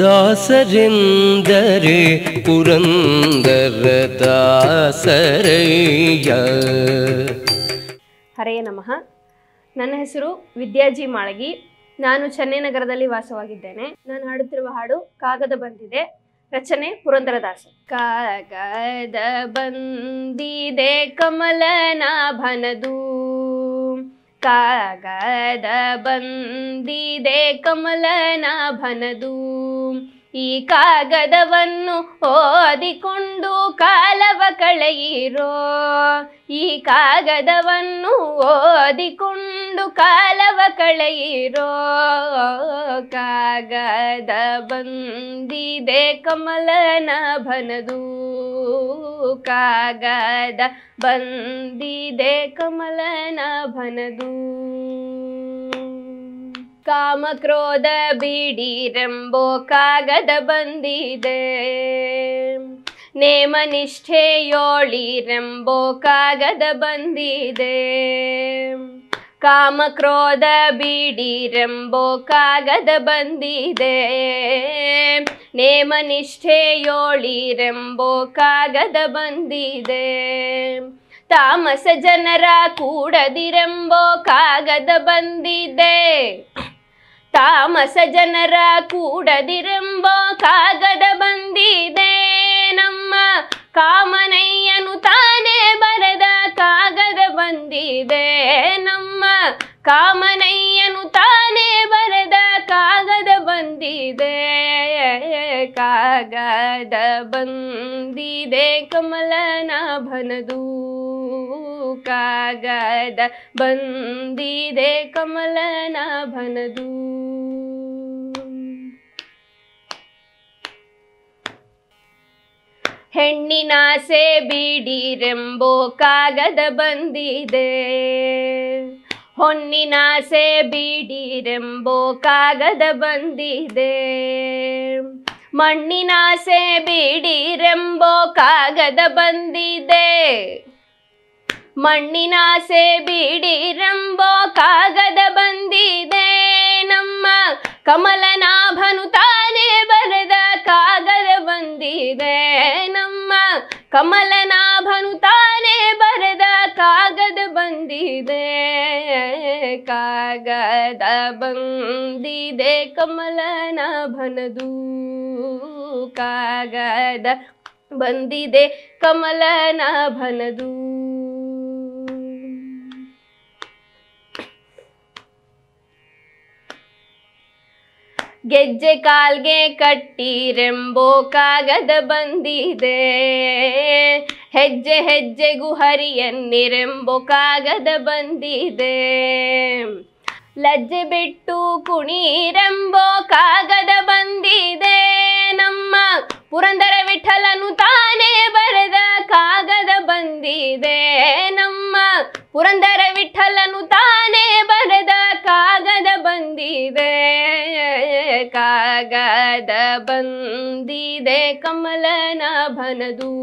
ದಾಸರೆಂದರೆ ಪುರಂದರ ದಾಸರಯ್ಯ ಹರೆಯ ನಮಃ ನನ್ನ ಹೆಸರು ವಿದ್ಯಾಜಿ ಮಾಳಗಿ ನಾನು ಚೆನ್ನೈನಗರದಲ್ಲಿ ವಾಸವಾಗಿದ್ದೇನೆ ನಾನು ಹಾಡುತ್ತಿರುವ ಹಾಡು ಕಾಗದ ಬಂದಿದೆ ರಚನೆ ಪುರಂದರದಾಸ ಕಾಗದ ಬಂದಿದೆ ಕಮಲನಾಭನದು ಕಾಗದ ಬಂದಿದೆ ಕಮಲನಾಭನದು ಈ ಕಾಗದವನ್ನು ಓದಿಕೊಂಡು ಕಾಲವ ಕಳೆಯಿರೋ ಈ ಕಾಗದವನ್ನು ಓದಿಕೊಂಡು ಕಾಲವ ಕಳೆಯಿರೋ ಕಾಗದ ಬಂದಿದೆ ಕಮಲನಾಭನದು ಕಾಗದ ಬಂದಿದೆ ಕಮಲನಾಭನದು ಕಾಮಕ್ರೋಧ ಬಿಡಿರೆಂಬೋ ಕಾಗದ ಬಂದಿದೆ ನೇಮ ನಿಷ್ಠೆಯೋಳಿರೆಂಬೋ ಕಾಗದ ಬಂದಿದೆ ಕಾಮಕ್ರೋಧ ಬಿಡಿರೆಂಬೋ ಕಾಗದ ಬಂದಿದೆ ನೇಮ ನಿಷ್ಠೆಯೋಳಿರೆಂಬೋ ಕಾಗದ ಬಂದಿದೆ ತಾಮಸ ಜನರ ಕೂಡದಿರೆಂಬೋ ಕಾಗದ ಬಂದಿದೆ ತಾಮಸ ಜನರ ಕೂಡದಿರೆಂಬೋ ಕಾಗದ ಬಂದಿದೆ ನಮ್ಮ ಕಾಮನಯ್ಯನು ತಾನೇ ಬರೆದ ಕಾಗದ ಬಂದಿದೆ ನಮ್ಮ ಕಾಮನಯ್ಯನು ತಾನೇ ಬರೆದ ಕಾಗದ ಬಂದಿದೆ ಕಾಗದ ಬಂದಿದೆ ಕಮಲನಾಭನದು ಕಾಗದ ಬಂದಿದೆ ಕಮಲನಾಭನದು ಹೆಣ್ಣಿನಾಸೆ ಬಿಡಿರೆಂಬೋ ಕಾಗದ ಬಂದಿದೆ ಹೊನ್ನಿನಾಸೆ ಬಿಡಿರೆಂಬೋ ಕಾಗದ ಬಂದಿದೆ ಮಣ್ಣಿನಾಸೆ ಬಿಡಿರೆಂಬೋ ಕಾಗದ ಬಂದಿದೆ ಮಣ್ಣಿನಾಸೆ ಬಿಡಿರೆಂಬೋ ಕಾಗದ ಬಂದಿದೆ ನಮ್ಮ ಕಮಲನಾಭನು ತಾನೇ ಬರೆದ ಕಾಗದ ಬಂದಿದೆ ನಮ್ಮ ಕಮಲನಾಭನು ತಾನೇ ಬರೆದ ಕಾಗದ ಬಂದಿದೆ ಕಾಗದ ಬಂದಿದೆ ಕಮಲನಾಭನದು ಕಾಗದ ಬಂದಿದೆ ಕಮಲನಾಭನದು ಗೆಜ್ಜೆ ಕಾಲ್ಗೆ ಕಟ್ಟಿರೆಂಬೋ ಕಾಗದ ಬಂದಿದೆ ಹೆಜ್ಜೆ ಹೆಜ್ಜೆಗೂ ಹರಿಯನ್ನಿರೆಂಬೋ ಕಾಗದ ಬಂದಿದೆ ಲಜ್ಜೆ ಬಿಟ್ಟು ಕುಣೀರೆಂಬೋ ಕಾಗದ ಬಂದಿದೆ ನಮ್ಮ ಪುರಂದರ ವಿಠಲನು ತಾನೇ ಬರೆದ ಕಾಗದ ಬಂದಿದೆ ನಮ್ಮ ಪುರಂದರ ವಿಠಲನು ತಾನೇ ಬರೆದ ಕಾಗದ ಬಂದಿದೆ ಕಾಗದ ಬಂದಿದೆ ಕಮಲನಾಭನದು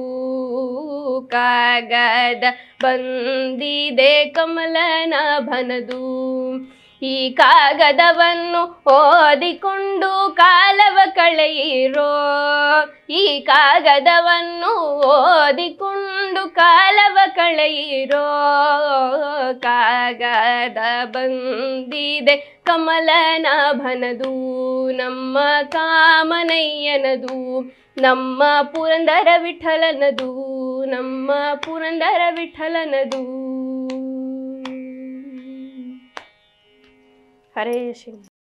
ಕಾಗದ ಬಂದಿದೆ ಕಮಲನಾಭನದು ಈ ಕಾಗದವನ್ನು ಓದಿಕೊಂಡು ಕಾಲವ ಕಳೆಯಿರೋ ಈ ಕಾಗದವನ್ನು ಓದಿಕೊಂಡು ಕಾಲವ ಕಳೆಯಿರೋ ಕಾಗದ ಬಂದಿದೆ ಕಮಲನಾಭನದು ನಮ್ಮ ಕಾಮನಯ್ಯನದು ನಮ್ಮ ಪುರಂದರ ವಿಠಲನದು ನಮ್ಮ ಪುರಂದರ ವಿಠಲನದು ಹರೇ ಶ್ರೀ